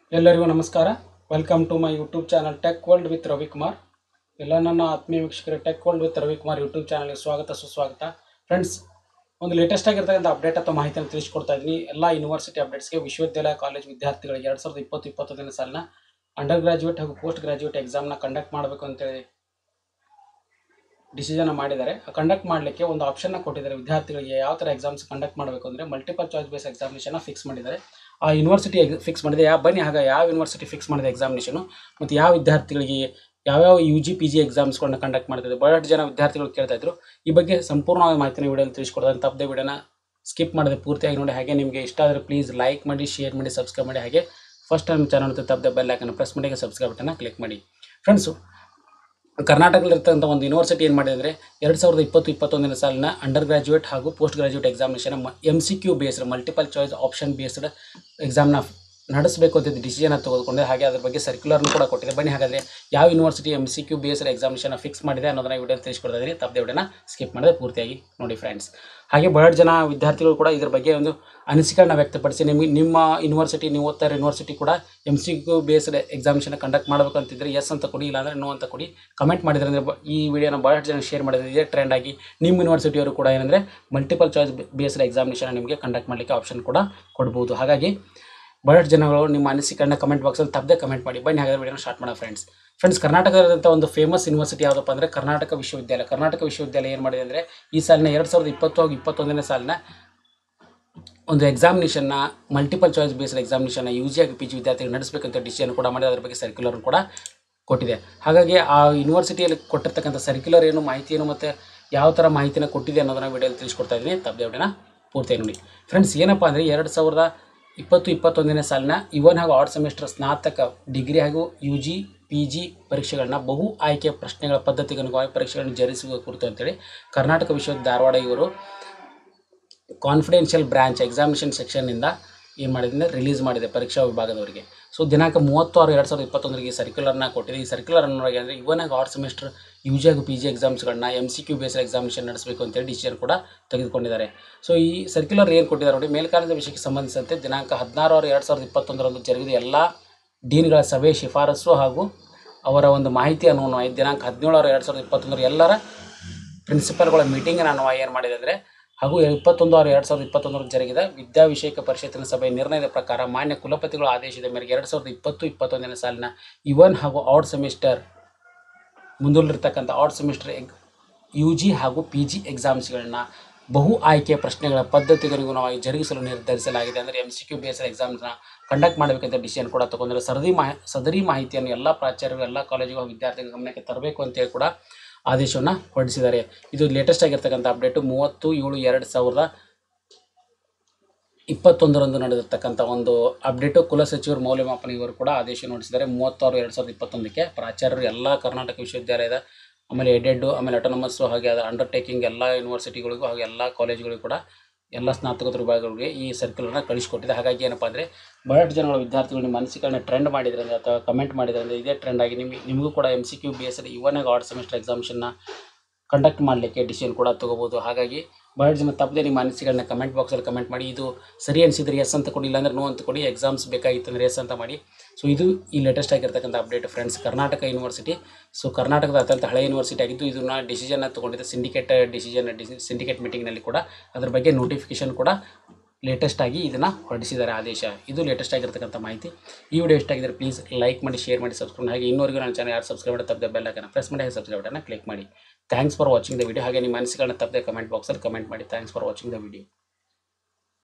ಎಲ್ಲರಿಗೂ ನಮಸ್ಕಾರ welcome to my YouTube channel tech world with Ravikumar ಎಲ್ಲ ನನ್ನ ಆತ್ಮೀಯ ವೀಕ್ಷಕರು tech world with Ravikumar YouTube ಚಾನಲ್ಗೆ ಸ್ವಾಗತ ಸುಸ್ವಾಗತ ಫ್ರೆಂಡ್ಸ್ ಒಂದು ಲೇಟೆಸ್ಟ್ ಆಗಿರ್ತಕ್ಕಂಥ ಅಪ್ಡೇಟ್ ಅಥವಾ ಮಾಹಿತಿಯನ್ನು ತಿಳಿಸ್ಕೊಡ್ತಾ ಇದ್ದೀನಿ ಎಲ್ಲ ಯೂನಿವರ್ಸಿಟಿ ಅಪ್ಡೇಟ್ಸ್ಗೆ ವಿಶ್ವವಿದ್ಯಾಲಯ ಕಾಲೇಜ್ ವಿದ್ಯಾರ್ಥಿಗಳಿಗೆ ಎರಡು ಸಾವಿರದ ಇಪ್ಪತ್ತು ಇಪ್ಪತ್ತೊಂದನೇ ಸಾಲಿನ ಅಂಡರ್ ಗ್ರಾಜ್ಯುಯೇಟ್ ಹಾಗೂ ಪೋಸ್ಟ್ ಗ್ರಾಜ್ಯುಯೇಟ್ ಎಕ್ಸಾಮ್ನ ಕಂಡಕ್ಟ್ ಮಾಡಬೇಕು ಅಂತೇಳಿ ಡಿಸಿಷನ್ ಮಾಡಿದ್ದಾರೆ ಕಂಡಕ್ಟ್ ಮಾಡಲಿಕ್ಕೆ ಒಂದು ಆಪ್ಷನ್ನ ಕೊಟ್ಟಿದ್ದಾರೆ ವಿದ್ಯಾರ್ಥಿಗಳಿಗೆ ಯಾವ ಥರ ಎಕ್ಸಾಮ್ಸ್ ಕಂಡಕ್ಟ್ ಮಾಡಬೇಕು ಅಂದರೆ ಮಲ್ಟಿಪಲ್ ಚಾಯ್ಸ್ ಬೇಸ್ ಎಕ್ಸಾಮಿನೇಷನ್ನ ಫಿಕ್ಸ್ ಮಾಡಿದ್ದಾರೆ ಆ ಯೂನಿವರ್ಸಿಟಿ ಫಿಕ್ಸ್ ಮಾಡಿದೆ ಯಾವ ಬನ್ನಿ ಆಗ ಯಾವ ಯೂನಿವರ್ಸಿಟಿ ಫಿಕ್ಸ್ ಮಾಡಿದೆ ಎಕ್ಸಾಮಿನೇಷನು ಮತ್ತು ಯಾವ ವಿದ್ಯಾರ್ಥಿಗಳಿಗೆ ಯಾವ್ಯಾವ ಯು ಜಿ ಪಿ ಜಿ ಎಕ್ಸಾಮ್ಸ್ಗಳನ್ನ ಕಂಡಕ್ಟ್ ಮಾಡ್ತಿದೆ ಬಹಳಷ್ಟು ಜನ ವಿದ್ಯಾರ್ಥಿಗಳು ಕೇಳ್ತಾ ಇದ್ರು ಈ ಬಗ್ಗೆ ಸಂಪೂರ್ಣವಾದ ಮಾಹಿತಿನ ವಿಡಿಯೋದಲ್ಲಿ ತಿಳಿಸ್ಕೊಡ್ತಾರೆ ತಪ್ಪದೆ ವಿಡಿಯೋನ ಸ್ಕಿಪ್ ಮಾಡಿದೆ ಪೂರ್ತಿಯಾಗಿ ನೋಡಿ ಹಾಗೆ ನಿಮಗೆ ಇಷ್ಟ ಆದರೆ ಪ್ಲೀಸ್ ಲೈಕ್ ಮಾಡಿ ಶೇರ್ ಮಾಡಿ ಸಬ್ಸ್ಕ್ರೈಬ್ ಮಾಡಿ ಹಾಗೆ ಫಸ್ಟ್ ಟೈಮ್ ಚಾನಲ್ ತಪ್ಪದೆ ಬೆಲ್ ಐಕನ್ ಪ್ರೆಸ್ ಮಾಡಿ ಸಬ್ಸ್ಕ್ರೈಬ್ ಬಟನ್ನ ಕ್ಲಿಕ್ ಮಾಡಿ ಫ್ರೆಂಡ್ಸು ಕರ್ನಾಟಕದಲ್ಲಿರ್ತಕ್ಕಂಥ ಒಂದು ಯೂನಿವರ್ಸಿಟಿ ಏನು ಮಾಡಿದೆ ಅಂದರೆ ಎರಡು ಸಾವಿರದ ಇಪ್ಪತ್ತು ಇಪ್ಪತ್ತೊಂದನೇ ಸಾಲಿನ ಅಂಡರ್ ಗ್ರಾಜ್ಯುಯೇಟ್ ಹಾಗೂ postgraduate examination M C Q based multiple choice option based ಎಕ್ಸಾಮ್ನ ನಡೆಸಬೇಕು ಅಂತ ಡಿಸಿಷನ್ ತೆಗೆದುಕೊಂಡೆ ಹಾಗೆ ಅದ್ರ ಬಗ್ಗೆ ಸರ್ಕ್ಯುಲರ್ನು ಕೂಡ ಕೊಟ್ಟಿದೆ ಬನ್ನಿ ಹಾಗಾದರೆ ಯಾವ university M C Q based examination fix ಮಾಡಿದೆ ಅನ್ನೋದನ್ನ ವಿಡಿಯೋ ತಿಳಿಸ್ಕೊಡ್ತಾ ಇದ್ದೀನಿ ತಪ್ಪದೆ ವಿಡಿಯೋನ ಸ್ಕಿಪ್ ಮಾಡಿದೆ ಪೂರ್ತಿಯಾಗಿ ನೋಡಿ ಫ್ರೆಂಡ್ಸ್ ಹಾಗೆ ಬಹಳಷ್ಟು ಜನ ವಿದ್ಯಾರ್ಥಿಗಳು ಕೂಡ ಇದ್ರ ಬಗ್ಗೆ ಒಂದು ಅನಿಸಿಕೆಗಳನ್ನ ವ್ಯಕ್ತಪಡಿಸಿ ನಿಮಗೆ ನಿಮ್ಮ ಯೂನಿವರ್ಸಿಟಿ ನೀವು ಓದ್ತಾ ಇರೋ ಯೂನಿವರ್ಸಿಟಿ ಕೂಡ M C Q based examination conduct ಮಾಡಬೇಕು ಅಂತಿದ್ರೆ ಎಸ್ ಅಂತ ಕೊಡಿ ಇಲ್ಲಾಂದರೆ ನೋ ಅಂತ ಕೊಡಿ ಕಮೆಂಟ್ ಮಾಡಿದ್ರೆ ಅಂದರೆ ಈ ವಿಡಿಯೋನ ಭಾಳಷ್ಟು ಜನ ಶೇರ್ ಮಾಡಿದ್ರೆ ಇದೇ ಟ್ರೆಂಡ್ ಆಗಿ ನಿಮ್ಮ ಯೂನಿವರ್ಸಿಟಿಯವರು ಕೂಡ ಏನಂದರೆ ಮಲ್ಟಿಪಲ್ ಚಾಯ್ಸ್ ಬೇಸ್ಡ್ ಎಕ್ಸಾಮಿನೇಷನ್ ನಿಮಗೆ ಕಂಡಕ್ಟ್ ಮಾಡಲಿಕ್ಕೆ ಆಪ್ಷನ್ ಕೂಡ ಕೊಡ್ಬೋದು ಹಾಗಾಗಿ ಬಹಳಷ್ಟು ಜನಗಳು ನಿಮ್ಮ ಅನಿಸಿಕೆಗಳನ್ನ ಕಮೆಂಟ್ ಬಾಕ್ಸಲ್ಲಿ ತಪ್ಪದೆ ಕಮೆಂಟ್ ಮಾಡಿ ಬನ್ನಿ ಹಾಗಾದ್ರೆ ವಿಡಿಯೋನ ಸ್ಟಾರ್ಟ್ ಮಾಡೋಣ ಫ್ರೆಂಡ್ಸ್ ಫ್ರೆಂಡ್ಸ್ ಕರ್ನಾಟಕದಂಥ ಒಂದು ಫೇಮಸ್ ಯೂನಿವರ್ಸಿಟಿ ಯಾವುದಪ್ಪ ಅಂದರೆ ಕರ್ನಾಟಕ ವಿಶ್ವವಿದ್ಯಾಲಯ ಕರ್ನಾಟಕ ವಿಶ್ವವಿದ್ಯಾಲಯ ಏನು ಮಾಡಿದೆ ಅಂದರೆ ಈ ಸಾಲಿನ ಎರಡು ಸಾವಿರದ ಇಪ್ಪತ್ತು ಹಾಗೂ ಇಪ್ಪತ್ತೊಂದನೇ ಸಾಲಿನ ಒಂದು ಎಕ್ಸಾಮಿನೇಷನ್ನ ಮಲ್ಟಿಪಲ್ ಚಾಯ್ಸ್ ಬೇಸ್ಡ್ ಎಕ್ಸಾಮಿನೇಷನ್ನ ಯು ಜಿ ಆಗಿ ಪಿ ಜಿ ವಿದ್ಯಾರ್ಥಿಗಳು ನಡೆಸಬೇಕಂತ ಡಿಸಿಷನ್ ಕೂಡ ಮಾಡಿ ಅದ್ರ ಬಗ್ಗೆ ಸರ್ಕ್ಯುಲರ್ ಕೂಡ ಕೊಟ್ಟಿದೆ ಹಾಗಾಗಿ ಆ ಯೂನಿವರ್ಸಿಟಿಯಲ್ಲಿ ಕೊಟ್ಟಿರ್ತಕ್ಕಂಥ ಸರ್ಕ್ಯುಲರ್ ಏನು ಮಾಹಿತಿ ಏನು ಮತ್ತು ಯಾವ ಥರ ಮಾಹಿತಿನ ಕೊಟ್ಟಿದೆ ಅನ್ನೋದನ್ನ ವಿಡಿಯೋದಲ್ಲಿ ತಿಳಿಸ್ಕೊಡ್ತಾ ಇದ್ದೀನಿ ತಪ್ಪದೆ ವಿಡಿಯೋನ ಪೂರ್ತಿ ನೋಡಿ ಫ್ರೆಂಡ್ಸ್ ಏನಪ್ಪ ಅಂದರೆ ಎರಡು ಸಾವಿರದ ಇಪ್ಪತ್ತು ಇಪ್ಪತ್ತೊಂದನೇ ಸಾಲಿನ ಇವನ್ ಹಾಗೂ ಆರ್ಟ್ ಸೆಮಿಸ್ಟರ್ ಸ್ನಾತಕ ಡಿಗ್ರಿ ಹಾಗೂ ಯು ಜಿ ಪಿ ಜಿ ಪರೀಕ್ಷೆಗಳನ್ನ ಬಹು ಆಯ್ಕೆ ಪ್ರಶ್ನೆಗಳ ಪದ್ಧತಿಗೆ ಅನುಗುಣವಾಗಿ ಪರೀಕ್ಷೆಗಳನ್ನು ಜರುಗಿಸುವ ಕುರಿತು ಅಂತೇಳಿ ಕರ್ನಾಟಕ ವಿಶ್ವವಿದ್ಯಾಲಯ ಧಾರವಾಡ ಇವರು ಕಾನ್ಫಿಡೆನ್ಷಿಯಲ್ ಬ್ರಾಂಚ್ ಎಕ್ಸಾಮಿನೇಷನ್ ಸೆಕ್ಷನ್ನಿಂದ ಏನು ಮಾಡಿದೆ ಅಂದರೆ ರಿಲೀಸ್ ಮಾಡಿದೆ ಪರೀಕ್ಷಾ ವಿಭಾಗದವರಿಗೆ ಸೊ ದಿನಾಂಕ ಮೂವತ್ತು ಆರು ಎರಡು ಸಾವಿರದ ಇಪ್ಪತ್ತೊಂದರಿಗೆ ಸರ್ಕ್ಯುಲರ್ನ ಕೊಟ್ಟಿದೆ ಈ ಸರ್ಕ್ಯುಲರ್ ಅನ್ನೋರಿಗೆ ಅಂದರೆ ಇವನಾಗ ಆರ್ಟ್ ಸೆಮಿಸ್ಟರ್ ಯು ಜಿ ಹಾಗೂ ಪಿ ಜಿ ಎಕ್ಸಾಮ್ಸ್ಗಳನ್ನ M C Q based examination ನಡೆಸಬೇಕು ಅಂತೇಳಿ ಡಿಸಿಷನ್ ಕೂಡ ತೆಗೆದುಕೊಂಡಿದ್ದಾರೆ ಸೊ ಈ ಸರ್ಕ್ಯುಲರ್ ಏನು ಕೊಟ್ಟಿದ್ದಾರೆ ನೋಡಿ ಮೇಲ್ಕಾಲದ ವಿಷಯಕ್ಕೆ ಸಂಬಂಧಿಸಿದಂತೆ ದಿನಾಂಕ ಹದಿನಾರು ಆರು ಎರಡು ಸಾವಿರದ ಇಪ್ಪತ್ತೊಂದರಂದು ಜರುಗಿದ ಎಲ್ಲ ಡೀನ್ಗಳ ಸಭೆ ಶಿಫಾರಸು ಹಾಗೂ ಅವರ ಒಂದು ಮಾಹಿತಿ ಅನುಗುಣವಾಗಿ ದಿನಾಂಕ ಹದಿನೇಳು ಆರು ಎರಡು ಸಾವಿರದ ಇಪ್ಪತ್ತೊಂದರ ಎಲ್ಲರ ಪ್ರಿನ್ಸಿಪಲ್ಗಳ ಮೀಟಿಂಗಿನ ಅನ್ವಯ ಏನು ಮಾಡಿದೆ ಅಂದರೆ ಹಾಗೂ ಇಪ್ಪತ್ತೊಂದು ಆರು ಎರಡು ಸಾವಿರದ ಇಪ್ಪತ್ತೊಂದರಲ್ಲಿ ಜರುಗಿದ ವಿದ್ಯಾವಿಷಯಕ ಪರಿಷತ್ತಿನ ಸಭೆಯ ನಿರ್ಣಯದ ಪ್ರಕಾರ ಮಾನ್ಯ ಕುಲಪತಿಗಳ ಆದೇಶದ ಮೇರೆಗೆ ಎರಡು ಸಾವಿರದ ಇಪ್ಪತ್ತು ಇಪ್ಪತ್ತೊಂದನೇ ಸಾಲಿನ ಇವನ್ ಹಾಗೂ ಔಟ್ ಸೆಮಿಸ್ಟರ್ ಮುಂದೂಡಿರ್ತಕ್ಕಂಥ ಔಟ್ ಸೆಮಿಸ್ಟರ್ ಎಗ್ ಯು ಜಿ ಹಾಗೂ ಪಿ ಜಿ ಎಕ್ಸಾಮ್ಸ್ಗಳನ್ನ ಬಹು ಆಯ್ಕೆ ಪ್ರಶ್ನೆಗಳ ಪದ್ಧತಿಗೆ ಅನುಗುಣವಾಗಿ ಜರುಗಿಸಲು ನಿರ್ಧರಿಸಲಾಗಿದೆ ಅಂದರೆ ಎಮ್ ಸಿ ಕ್ಯೂ ಬೇಸ್ಡ್ ಎಕ್ಸಾಮ್ಸ್ನ ಕಂಡಕ್ಟ್ ಮಾಡಬೇಕಂತ ಡಿಸಿಷನ್ ಕೂಡ ತಗೊಂಡ್ರೆ ಸರದಿ ಮಾಹಿ ಸದರಿ ಮಾಹಿತಿಯನ್ನು ಎಲ್ಲ ಪ್ರಾಚಾರ್ಯರು ಎಲ್ಲ ಕಾಲೇಜುಗಳ ವಿದ್ಯಾರ್ಥಿಗಳ ಗಮನಕ್ಕೆ ತರಬೇಕು ಅಂತೇಳಿ ಕೂಡ ಆದೇಶವನ್ನು ಹೊರಡಿಸಿದ್ದಾರೆ ಇದು ಲೇಟೆಸ್ಟ್ ಆಗಿರ್ತಕ್ಕಂಥ ಅಪ್ಡೇಟು ಮೂವತ್ತು ಏಳು ಎರಡು ಸಾವಿರದ ಇಪ್ಪತ್ತೊಂದರಂದು ನಡೆದಿರ್ತಕ್ಕಂಥ ಒಂದು ಅಪ್ಡೇಟು ಕುಲಸಚಿವರು ಮೌಲ್ಯಮಾಪನ ಇವರು ಕೂಡ ಆದೇಶ ಹೊರಡಿಸಿದ್ದಾರೆ ಮೂವತ್ತಾರು ಎರಡು ಸಾವಿರದ ಇಪ್ಪತ್ತೊಂದಕ್ಕೆ ಪ್ರಾಚಾರ್ಯರು ಎಲ್ಲ ಕರ್ನಾಟಕ ವಿಶ್ವವಿದ್ಯಾಲಯದ ಆಮೇಲೆ ಎಡೆಡ್ಡು ಆಮೇಲೆ ಅಟೋನಮಸ್ಸು ಹಾಗೆ ಅದರ ಅಂಡರ್ಟೇಕಿಂಗ್ ಎಲ್ಲ ಯೂನಿವರ್ಸಿಟಿಗಳಿಗೂ ಹಾಗೆ ಎಲ್ಲ ಕಾಲೇಜುಗಳಿಗೂ ಕೂಡ ಎಲ್ಲ ಸ್ನಾತಕೋತ್ತರ ವಿಭಾಗಗಳಿಗೆ ಈ ಸರ್ಕ್ಯುಲರ್ನ ಕಳಿಸ್ಕೊಟ್ಟಿದೆ ಹಾಗಾಗಿ ಏನಪ್ಪ ಅಂದರೆ ಬಹಳಷ್ಟು ಜನಗಳ ವಿದ್ಯಾರ್ಥಿಗಳು ನಿಮ್ಮ ಅನಿಸಿಕೆಗಳನ್ನ ಟ್ರೆಂಡ್ ಮಾಡಿದ್ರೆ ಅಂದರೆ ಅಥವಾ ಕಮೆಂಟ್ ಮಾಡಿದ್ರೆ ಅಂದರೆ ಇದೇ ಟ್ರೆಂಡ್ ಆಗಿ ನಿಮಗೆ ನಿಮಗೂ ಕೂಡ M C Q B S ಇವನಾಗ ಆರ್ಟ್ ಸೆಮಿಸ್ಟರ್ ಎಕ್ಸಾಮಿಷನ್ನ ಕಂಡಕ್ಟ್ ಮಾಡಲಿಕ್ಕೆ ಡಿಸಿಷನ್ ಕೂಡ ತೊಗೋಬೋದು ಹಾಗಾಗಿ ಬಹಳಷ್ಟು ಜನ ತಪ್ಪದೆ ನಿಮ್ಮ ಅನಿಸಿಕೆಗಳನ್ನ ಕಮೆಂಟ್ ಬಾಕ್ಸಲ್ಲಿ ಕಮೆಂಟ್ ಮಾಡಿ ಇದು ಸರಿ ಅನಿಸಿದ್ರೆ ಎಸ್ ಅಂತ ಕೊಡಿ ಇಲ್ಲಾಂದ್ರೆ ನೋ ಅಂತ ಕೊಡಿ ಎಕ್ಸಾಮ್ಸ್ ಬೇಕಾಗಿತ್ತು ಅಂದರೆ ಎಸ್ ಅಂತ ಮಾಡಿ ಸೊ ಇದು ಈ ಲೇಟೆಸ್ಟ್ ಆಗಿರ್ತಕ್ಕಂಥ update friends Karnataka university so ಕರ್ನಾಟಕದ ಅತ್ಯಂತ ಹಳೆಯ ಯೂನಿವರ್ಸಿಟಿ ಆಗಿದ್ದು ಇದನ್ನ ಡಿಸಿಷನ್ನ ತೊಗೊಂಡಿದೆ ಸಿಂಡಿಕೇಟ್ ಡಿಸಿಷನ್ ಡಿಸಿ ಸಿಂಡಿಕೇಟ್ ಮೀಟಿಂಗ್ನಲ್ಲಿ ಕೂಡ ಅದ್ರ ಬಗ್ಗೆ ನೋಟಿಫಿಕೇಶನ್ ಕೂಡ ಲೇಟೆಸ್ಟ್ ಆಗಿ ಇದನ್ನು ಹೊರಡಿಸಿದ್ದಾರೆ ಆದೇಶ ಇದು ಲೇಟೆಸ್ಟ್ ಆಗಿರ್ತಕ್ಕಂಥ ಮಾಹಿತಿ ಈ ವಿಡಿಯೋ ಇಷ್ಟ ಆಗಿದ್ರೆ ಪ್ಲೀಸ್ ಲೈಕ್ ಮಾಡಿ ಶೇರ್ ಮಾಡಿ ಸಬ್ಸ್ಕ್ರೈಬ್ ಹಾಗೆ ಇನ್ನೂವರೆಗೂ ನನ್ನ ಚಾನಲ್ ಯಾರು ಸಬ್ಸ್ಕ್ರೈಬ್ ಮಾಡಿ ತಪ್ಪದೆ ಬೆಲ್ ಹಾಕೋಣ ಪ್ರೆಸ್ ಮಾಡಿ ಹಾಗೆ ಸಬ್ಸ್ಕ್ರೈಬ್ ಬಟನ್ನ ಕ್ಲಿಕ್ ಮಾಡಿ thanks for watching the video ಹಾಗೆ ನಿಮ್ಮ ಅನಿಸಿಕೆಗಳನ್ನ ತಪ್ಪದೆ ಕಮೆಂಟ್ ಬಾಕ್ಸಲ್ಲಿ ಕಮೆಂಟ್ ಮಾಡಿ thanks for watching the video